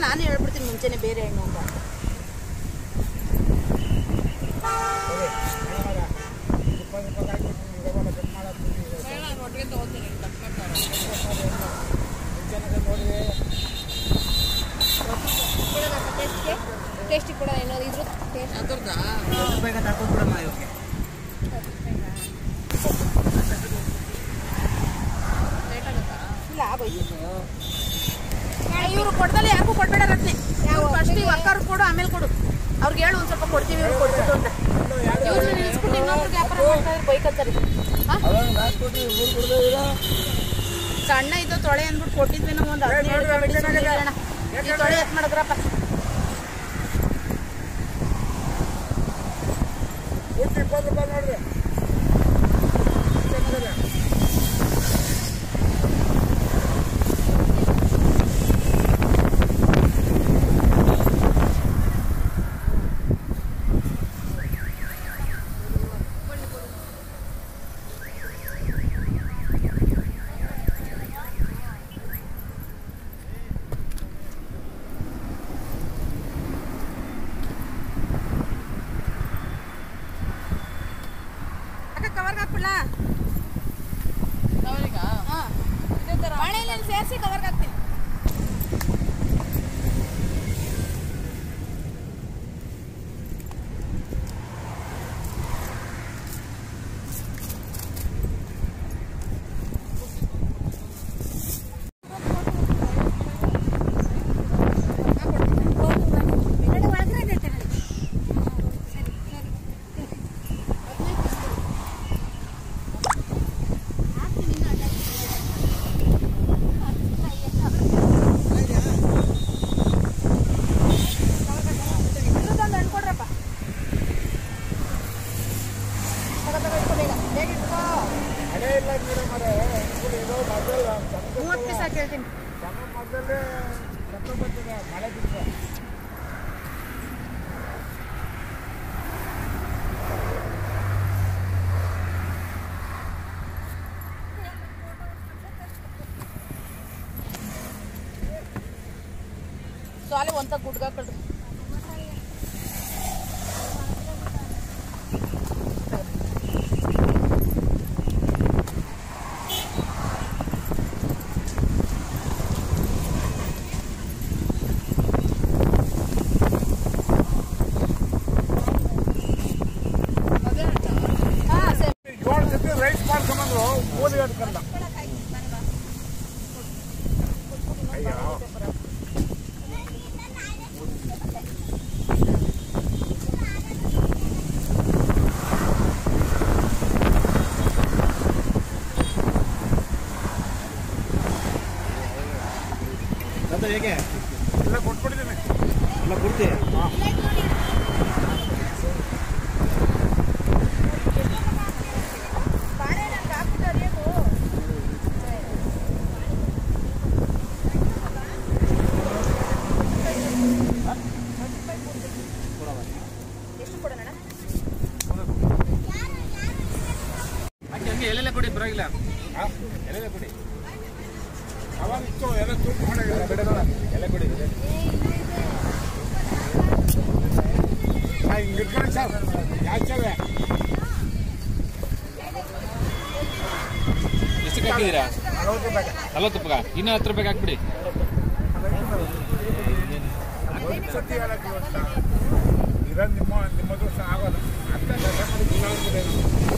ನಾನು ಹೇಳ್ಬಿಡ್ತೀನಿ ಮುಂಚೆನೆ ಬೇರೆ ಹಣ್ಣು ಅಂತ ಟೇಸ್ಟಿ ಕೂಡ ಏನೋ ಇದ್ರ ಟೇಸ್ಟ್ ಬೇಗ ತಗೊಂಡ್ಬಿಡಮ್ಮ ಇವಕ್ಕೆ ಇಲ್ಲ ಆಗೋಯ್ತು ಇವರು ಕೊಡ್ದಲ್ಲ ಯಾರಿಗೂ ಕೊಡ್ಬೇಡ ರತ್ನೆ ಫಸ್ಟ್ ಈ ಅಕ್ಕವ್ರಿಗೆ ಕೊಡು ಆಮೇಲೆ ಕೊಡು ಅವ್ರಿಗೆ ಹೇಳು ಒಂದ್ ಸ್ವಲ್ಪ ಕೊಡ್ತೀವಿ ಇವ್ರು ಕೊಡ್ಬಿಟ್ಟು ಅಂತ ಇವ್ರು ನಿಲ್ಸ್ಬಿಟ್ಟು ಇನ್ನೊಬ್ರಿಗೆ ವ್ಯಾಪಾರ ಮಾಡ್ತಾ ಇದ್ರೆ ಬೈಕತ್ತಾರೆ ಸಣ್ಣ ಇದು ತೊಳೆ ಅಂದ್ಬಿಟ್ಟು ಕೊಟ್ಟಿದ್ವಿ ನಾವು ಒಂದು ಹದಿನೇಳು ರೂಪಾಯಿ ಬಿಡಿ ಸುಮ್ನೆ ಇರೋಣ. ಈ ತೊಳೆ ಎತ್ ಮಾಡಿದ್ರಪ್ಪ ಅಕ್ಕ ಕವರ್ಗೆ ಹಾಕ್ಬಿಡ್ಲಾ ಹಾಂ ಬಾಳೆಲೆ ಸೇರಿಸಿ ಕವರ್ಗೆ ಹಾಕ್ತೀನಿ ಇದ್ರದ್ದೊಂದು ಹಣ್ಣು ಕೊಡ್ರಪ್ಪ ತಗೋ, ತಗೋ, ಇಟ್ಕೋ ಬೇಗ. ಬೇಗ ಇಟ್ಕೋ. ಮೂವತ್ತು ಪೀಸ್ ಹಾಕಿ ಹೇಳ್ತೀನಿ ಸಾಲೆ ಒಂತ ಗುಡ್ಗ ಕಳ್ರಿ ಹಾ ಸರಿ ಏಳು ಜೊತೆ ರೈಸ್ ಮಾಡ್ಕೊಂಬಂದ್ರು ಓದಿ ಅನ್ಕಲ್ಲ ಅಯ್ಯೋ ಮತ್ತೆ ಹೇಗೆ ಎಲ್ಲ ಕೊಟ್ಬಿಟ್ಟಿದ್ದೀನಿ ಎಲ್ಲ ಪೂರ್ತಿ ಬಾಳೆ ನಂಗೆ ಹಾಕ್ಬಿಟ್ಟು ಅರಿಯೋದು ಎಷ್ಟು ಕೊಡೋಣ ಹಂಗೆ ಎಲ್ಲೆಲ್ಲ ಕೊಡಿ ಪರವಾಗಿಲ್ಲ ಹಾ? ಎಲ್ಲೆಲ್ಲ ಕೊಡಿ ಅವಾಗ ಇತ್ತು ಎಲ್ಲ ತೂಕು ಮಾಡಿಲ್ಲ ಎಲ್ಲ ಕೊಡಿ ಹಿಂಗೆ ಇಟ್ಕೊಂಡು ಸರ್ ಯಾಚವೆ ಎಷ್ಟಕ್ಕೆ ಹಾಕಿದ್ದೀರಾ ನಲವತ್ತು ರೂಪಾಯಿ ನಲ್ವತ್ತು ರೂಪಾಯಿ ಇನ್ನೂ ಹತ್ತು ರೂಪಾಯಿಗೆ ಹಾಕ್ಬಿಡಿ ಸತಿ ಹೇಳಕ್ಕೆ ಇವತ್ತು ಇರೋದು ನಿಮ್ಮ ನಿಮ್ಮ ದೋಷ ಆಗೋದು ಅಂತ ಕೆಲಸ ಮಾಡಿ